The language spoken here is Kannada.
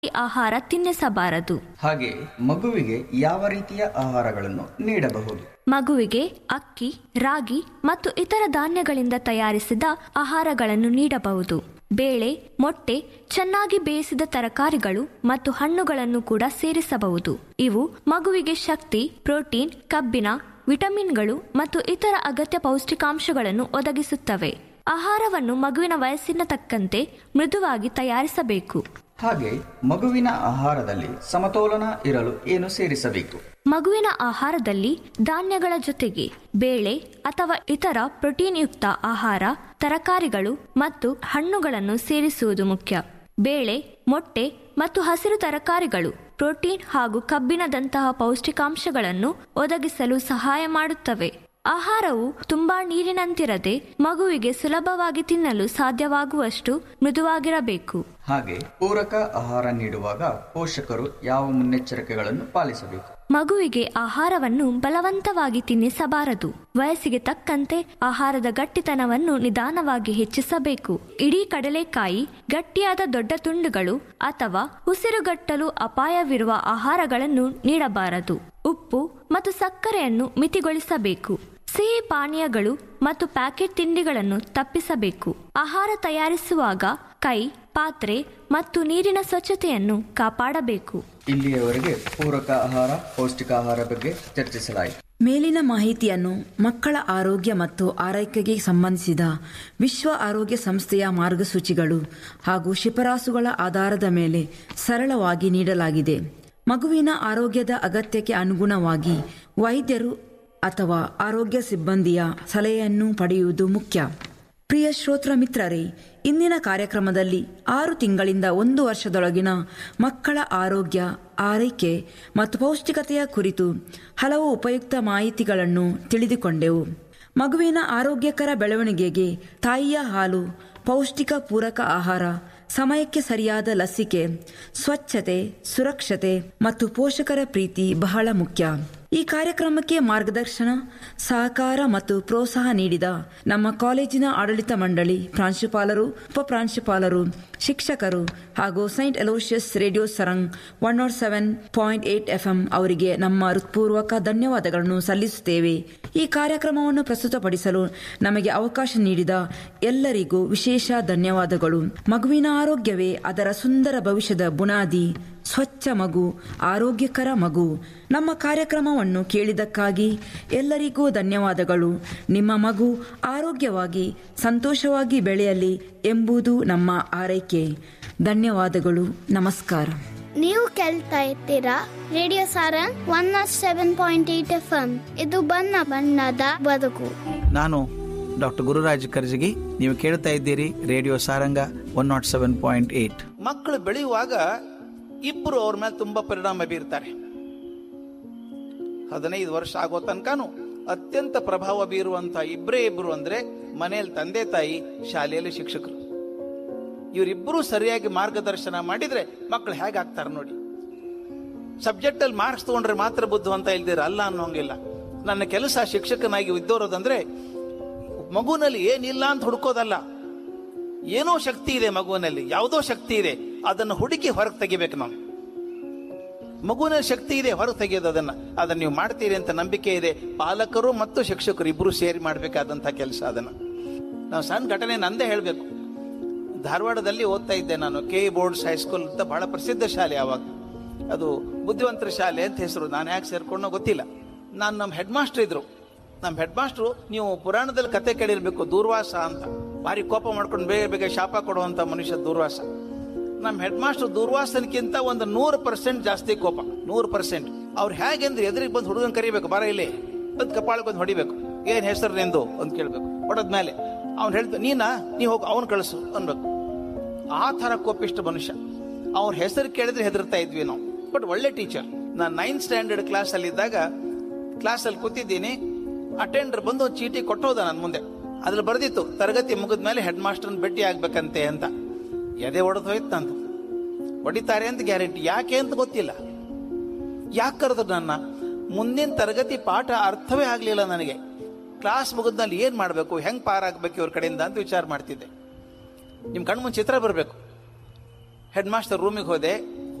ಆಹಾರ ತಿನ್ನಿಸಬಾರದು ಹಾಗೆ ಮಗುವಿಗೆ ಯಾವ ರೀತಿಯ ಆಹಾರಗಳನ್ನು ನೀಡಬಹುದು ಮಗುವಿಗೆ ಅಕ್ಕಿ ರಾಗಿ ಮತ್ತು ಇತರ ಧಾನ್ಯಗಳಿಂದ ತಯಾರಿಸಿದ ಆಹಾರಗಳನ್ನು ನೀಡಬಹುದು ಬೇಳೆ ಮೊಟ್ಟೆ ಚೆನ್ನಾಗಿ ಬೇಯಿಸಿದ ತರಕಾರಿಗಳು ಮತ್ತು ಹಣ್ಣುಗಳನ್ನು ಕೂಡ ಸೇರಿಸಬಹುದು ಇವು ಮಗುವಿಗೆ ಶಕ್ತಿ ಪ್ರೋಟೀನ್ ಕಬ್ಬಿಣ ವಿಟಮಿನ್ಗಳು ಮತ್ತು ಇತರ ಅಗತ್ಯ ಪೌಷ್ಟಿಕಾಂಶಗಳನ್ನು ಒದಗಿಸುತ್ತವೆ ಆಹಾರವನ್ನು ಮಗುವಿನ ವಯಸ್ಸಿನ ತಕ್ಕಂತೆ ಮೃದುವಾಗಿ ತಯಾರಿಸಬೇಕು ಹಾಗೆ ಮಗುವಿನ ಆಹಾರದಲ್ಲಿ ಸಮತೋಲನ ಇರಲು ಏನು ಸೇರಿಸಬೇಕು ಮಗುವಿನ ಆಹಾರದಲ್ಲಿ ಧಾನ್ಯಗಳ ಜೊತೆಗೆ ಬೇಳೆ ಅಥವಾ ಇತರ ಪ್ರೋಟೀನ್ಯುಕ್ತ ಆಹಾರ ತರಕಾರಿಗಳು ಮತ್ತು ಹಣ್ಣುಗಳನ್ನು ಸೇರಿಸುವುದು ಮುಖ್ಯ ಬೇಳೆ ಮೊಟ್ಟೆ ಮತ್ತು ಹಸಿರು ತರಕಾರಿಗಳು ಪ್ರೋಟೀನ್ ಹಾಗೂ ಕಬ್ಬಿಣದಂತಹ ಪೌಷ್ಟಿಕಾಂಶಗಳನ್ನು ಒದಗಿಸಲು ಸಹಾಯ ಮಾಡುತ್ತವೆ ಆಹಾರವು ತುಂಬಾ ನೀರಿನಂತಿರದೆ ಮಗುವಿಗೆ ಸುಲಭವಾಗಿ ತಿನ್ನಲು ಸಾಧ್ಯವಾಗುವಷ್ಟು ಮೃದುವಾಗಿರಬೇಕು ಹಾಗೆ ಪೂರಕ ಆಹಾರ ನೀಡುವಾಗ ಪೋಷಕರು ಯಾವ ಮುನ್ನೆಚ್ಚರಿಕೆಗಳನ್ನು ಪಾಲಿಸಬೇಕು ಮಗುವಿಗೆ ಆಹಾರವನ್ನು ಬಲವಂತವಾಗಿ ತಿನ್ನಿಸಬಾರದು ವಯಸ್ಸಿಗೆ ತಕ್ಕಂತೆ ಆಹಾರದ ಗಟ್ಟಿತನವನ್ನು ನಿಧಾನವಾಗಿ ಹೆಚ್ಚಿಸಬೇಕು ಇಡೀ ಕಡಲೆಕಾಯಿ ಗಟ್ಟಿಯಾದ ದೊಡ್ಡ ತುಂಡುಗಳು ಅಥವಾ ಉಸಿರುಗಟ್ಟಲು ಅಪಾಯವಿರುವ ಆಹಾರಗಳನ್ನು ನೀಡಬಾರದು ಉಪ್ಪು ಮತ್ತು ಸಕ್ಕರೆಯನ್ನು ಮಿತಿಗೊಳಿಸಬೇಕು ಸಿಹಿ ಪಾನೀಯಗಳು ಮತ್ತು ಪ್ಯಾಕೆಟ್ ತಿಂಡಿಗಳನ್ನು ತಪ್ಪಿಸಬೇಕು ಆಹಾರ ತಯಾರಿಸುವಾಗ ಕೈ ಪಾತ್ರೆ ಮತ್ತು ನೀರಿನ ಸ್ವಚ್ಛತೆಯನ್ನು ಕಾಪಾಡಬೇಕು ಇಲ್ಲಿಯವರೆಗೆ ಪೂರಕ ಆಹಾರ ಪೌಷ್ಟಿಕಾಹಾರ ಬಗ್ಗೆ ಚರ್ಚಿಸಲಾಯಿತು ಮೇಲಿನ ಮಾಹಿತಿಯನ್ನು ಮಕ್ಕಳ ಆರೋಗ್ಯ ಮತ್ತು ಆರೈಕೆಗೆ ಸಂಬಂಧಿಸಿದ ವಿಶ್ವ ಆರೋಗ್ಯ ಸಂಸ್ಥೆಯ ಮಾರ್ಗಸೂಚಿಗಳು ಹಾಗೂ ಶಿಫಾರಸುಗಳ ಆಧಾರದ ಮೇಲೆ ಸರಳವಾಗಿ ನೀಡಲಾಗಿದೆ ಮಗುವಿನ ಆರೋಗ್ಯದ ಅಗತ್ಯಕ್ಕೆ ಅನುಗುಣವಾಗಿ ವೈದ್ಯರು ಅಥವಾ ಆರೋಗ್ಯ ಸಿಬ್ಬಂದಿಯ ಸಲಹೆಯನ್ನು ಪಡೆಯುವುದು ಮುಖ್ಯ ಪ್ರಿಯ ಶ್ರೋತ್ರ ಮಿತ್ರರೇ ಇಂದಿನ ಕಾರ್ಯಕ್ರಮದಲ್ಲಿ ಆರು ತಿಂಗಳಿಂದ ಒಂದು ವರ್ಷದೊಳಗಿನ ಮಕ್ಕಳ ಆರೋಗ್ಯ ಆರೈಕೆ ಮತ್ತು ಪೌಷ್ಟಿಕತೆಯ ಕುರಿತು ಹಲವು ಉಪಯುಕ್ತ ಮಾಹಿತಿಗಳನ್ನು ತಿಳಿದುಕೊಂಡೆವು ಮಗುವಿನ ಆರೋಗ್ಯಕರ ಬೆಳವಣಿಗೆಗೆ ತಾಯಿಯ ಹಾಲು ಪೌಷ್ಟಿಕ ಪೂರಕ ಆಹಾರ ಸಮಯಕ್ಕೆ ಸರಿಯಾದ ಲಸಿಕೆ ಸ್ವಚ್ಛತೆ ಸುರಕ್ಷತೆ ಮತ್ತು ಪೋಷಕರ ಪ್ರೀತಿ ಬಹಳ ಮುಖ್ಯ ಈ ಕಾರ್ಯಕ್ರಮಕ್ಕೆ ಮಾರ್ಗದರ್ಶನ ಸಹಕಾರ ಮತ್ತು ಪ್ರೋತ್ಸಾಹ ನೀಡಿದ ನಮ್ಮ ಕಾಲೇಜಿನ ಆಡಳಿತ ಮಂಡಳಿ ಪ್ರಾಂಶುಪಾಲರು ಉಪಪ್ರಾಂಶುಪಾಲರು ಶಿಕ್ಷಕರು ಹಾಗೂ saint Aloysius radio Sarang one nought seven point eight FM ಅವರಿಗೆ ನಮ್ಮ ಹೃತ್ಪೂರ್ವಕ ಧನ್ಯವಾದಗಳನ್ನು ಸಲ್ಲಿಸುತ್ತೇವೆ ಈ ಕಾರ್ಯಕ್ರಮವನ್ನು ಪ್ರಸ್ತುತಪಡಿಸಲು ನಮಗೆ ಅವಕಾಶ ನೀಡಿದ ಎಲ್ಲರಿಗೂ ವಿಶೇಷ ಧನ್ಯವಾದಗಳು ಮಗುವಿನ ಆರೋಗ್ಯವೇ ಅದರ ಸುಂದರ ಭವಿಷ್ಯದ ಬುನಾದಿ ಸ್ವಚ್ಛ ಮಗು ಆರೋಗ್ಯಕರ ಮಗು ನಮ್ಮ ಕಾರ್ಯಕ್ರಮವನ್ನು ಕೇಳಿದಕ್ಕಾಗಿ ಎಲ್ಲರಿಗೂ ಧನ್ಯವಾದಗಳು ನಿಮ್ಮ ಮಗು ಆರೋಗ್ಯವಾಗಿ ಸಂತೋಷವಾಗಿ ಬೆಳೆಯಲಿ ಎಂಬುದು ನಮ್ಮ ಆರೈಕೆ ಧನ್ಯವಾದಗಳು ನಮಸ್ಕಾರ ನೀವು ಕೇಳ್ತಾ ಇರ್ತೀರಾ radio Sarang one nought seven point eight F M ಇದು ಬಣ್ಣ ಬಣ್ಣದ ಬದುಕು ನಾನು ಡಾಕ್ಟರ್ ಗುರುರಾಜ್ ಕರ್ಜಗಿ ನೀವು ಕೇಳ್ತಾ ಇದ್ದೀರಿ radio Sarang one nought seven point eight ಮಕ್ಕಳು ಬೆಳೆಯುವಾಗ ಇಬ್ಬರು ಅವ್ರ ಮೇಲೆ ತುಂಬಾ ಪರಿಣಾಮ ಬೀರ್ತಾರೆ ಹದಿನೈದು ವರ್ಷ ಆಗೋ ತನಕನು ಅತ್ಯಂತ ಪ್ರಭಾವ ಬೀರುವಂತ ಇಬ್ಬರೇ ಇಬ್ರು ಅಂದ್ರೆ ಮನೆಯಲ್ಲಿ ತಂದೆ ತಾಯಿ ಶಾಲೆಯಲ್ಲಿ ಶಿಕ್ಷಕರು ಇವರಿಬ್ಬರು ಸರಿಯಾಗಿ ಮಾರ್ಗದರ್ಶನ ಮಾಡಿದ್ರೆ ಮಕ್ಕಳು ಹೇಗೆ ಆಗ್ತಾರೆ ನೋಡಿ ಸಬ್ಜೆಕ್ಟ್ ಅಲ್ಲಿ ಮಾರ್ಕ್ಸ್ ತಗೊಂಡ್ರೆ ಮಾತ್ರ ಬುದ್ಧಿವಂತ ಇಲ್ದಿರ ಅಲ್ಲ ಅನ್ನೋಂಗಿಲ್ಲ ನನ್ನ ಕೆಲಸ ಶಿಕ್ಷಕನಾಗಿ ಇದ್ದೋರೋದಂದ್ರೆ ಮಗುವಿನಲ್ಲಿ ಏನಿಲ್ಲ ಅಂತ ಹುಡುಕೋದಲ್ಲ ಏನೋ ಶಕ್ತಿ ಇದೆ ಮಗುವಿನಲ್ಲಿ ಯಾವುದೋ ಶಕ್ತಿ ಇದೆ ಅದನ್ನು ಹುಡುಕಿ ಹೊರಗೆ ತೆಗಿಬೇಕು ನಾವು ಮಗುವಿನಲ್ಲಿ ಶಕ್ತಿ ಇದೆ ಹೊರಗೆ ತೆಗೆಯೋದು ಅದನ್ನ ಅದನ್ನ ನೀವು ಮಾಡ್ತೀರಿ ಅಂತ ನಂಬಿಕೆ ಇದೆ ಪಾಲಕರು ಮತ್ತು ಶಿಕ್ಷಕರು ಇಬ್ಬರು ಸೇರಿ ಮಾಡಬೇಕಾದಂತ ಕೆಲಸ ಅದನ್ನ ನಾವು ಸಣ್ಣ ಘಟನೆ ನಂದೇ ಹೇಳಬೇಕು ಧಾರವಾಡದಲ್ಲಿ ಓದ್ತಾ ಇದ್ದೆ ನಾನು ಕೆ ಬೋರ್ಡ್ಸ್ ಹೈಸ್ಕೂಲ್ ಅಂತ ಬಹಳ ಪ್ರಸಿದ್ಧ ಶಾಲೆ ಅವಾಗ ಅದು ಬುದ್ಧಿವಂತರ ಶಾಲೆ ಅಂತ ಹೆಸರು ನಾನು ಯಾಕೆ ಸೇರ್ಕೊಂಡೋ ಗೊತ್ತಿಲ್ಲ ನಾನು ನಮ್ಮ ಹೆಡ್ ಮಾಸ್ಟರ್ ಇದ್ರು ನಮ್ಮ ಹೆಡ್ ಮಾಸ್ಟ್ರು ನೀವು ಪುರಾಣದಲ್ಲಿ ಕತೆ ಕೇಳಿರ್ಬೇಕು ದೂರ್ವಾಸ ಅಂತ ಭಾರಿ ಕೋಪ ಮಾಡ್ಕೊಂಡು ಬೇಗ ಬೇಗ ಶಾಪ ಕೊಡುವಂತ ಮನುಷ್ಯ ದೂರ್ವಾಸ ನಮ್ಮ ಹೆಡ್ ಮಾಸ್ಟರ್ ದೂರ್ವಾಸನಕ್ಕಿಂತ ಒಂದು ನೂರು ಪರ್ಸೆಂಟ್ ಜಾಸ್ತಿ ಕೋಪ ನೂರು ಪರ್ಸೆಂಟ್ ಅವ್ರು ಹೇಗೆಂದ್ರೆ ಎದುರಿಗೆ ಬಂದು ಹುಡುಗನ್ ಕರಿಬೇಕು ಬರ ಇಲ್ಲಿ ಬಂದು ಕಪಾಳಕ್ಕೆ ಬಂದು ಹೊಡಿಬೇಕು ಏನ್ ಹೆಸರು ನಿಂದು ಅಂತ ಕೇಳ್ಬೇಕು ಹೊಡದ್ಮೇಲೆ ಅವ್ನು ಹೇಳ್ತ ನೀನಾ ನೀ ಹೋಗು ಅವ್ನು ಕಳಿಸು ಅನ್ಬೇಕು ಆ ತರ ಕೋಪಿಷ್ಟ ಮನುಷ್ಯ ಅವ್ರ ಹೆಸರು ಕೇಳಿದ್ರೆ ಹೆದರ್ತಾ ಇದ್ವಿ ನಾವು ಬಟ್ ಒಳ್ಳೆ ಟೀಚರ್ ನಾನು ನೈನ್ತ್ ಸ್ಟ್ಯಾಂಡರ್ಡ್ ಕ್ಲಾಸ್ ಅಲ್ಲಿ ಇದ್ದಾಗ ಕ್ಲಾಸ್ ಅಲ್ಲಿ ಕೂತಿದ್ದೀನಿ ಅಟೆಂಡರ್ ಬಂದು ಒಂದು ಚೀಟಿ ಕೊಟ್ಟೋದ ನನ್ನ ಮುಂದೆ ಅದ್ರಲ್ಲಿ ಬರ್ದಿತ್ತು ತರಗತಿ ಮುಗಿದ ಮೇಲೆ ಹೆಡ್ ಮಾಸ್ಟರ್ನ ಭೇಟಿ ಆಗ್ಬೇಕಂತೆ ಅಂತ ಎದೆ ಒಡೆದು ಹೋಯ್ತು ನಂದು ಹೊಡಿತಾರೆ ಅಂತ ಗ್ಯಾರಂಟಿ ಯಾಕೆ ಅಂತ ಗೊತ್ತಿಲ್ಲ ಯಾಕೆ ಕರೆದ್ರು ನನ್ನ ಮುಂದಿನ ತರಗತಿ ಪಾಠ ಅರ್ಥವೇ ಆಗ್ಲಿಲ್ಲ ನನಗೆ ಕ್ಲಾಸ್ ಮುಗಿದ್ನಲ್ಲಿ ಏನ್ ಮಾಡ್ಬೇಕು ಹೆಂಗ್ ಪಾರಾಗ್ಬೇಕು ಇವ್ರ ಕಡೆಯಿಂದ ಅಂತ ವಿಚಾರ ಮಾಡ್ತಿದ್ದೆ ನಿಮ್ ಕಣ್ಮುಂದ್ ಚಿತ್ರ ಬರಬೇಕು ಹೆಡ್ ಮಾಸ್ಟರ್ ರೂಮಿಗೆ ಹೋದೆ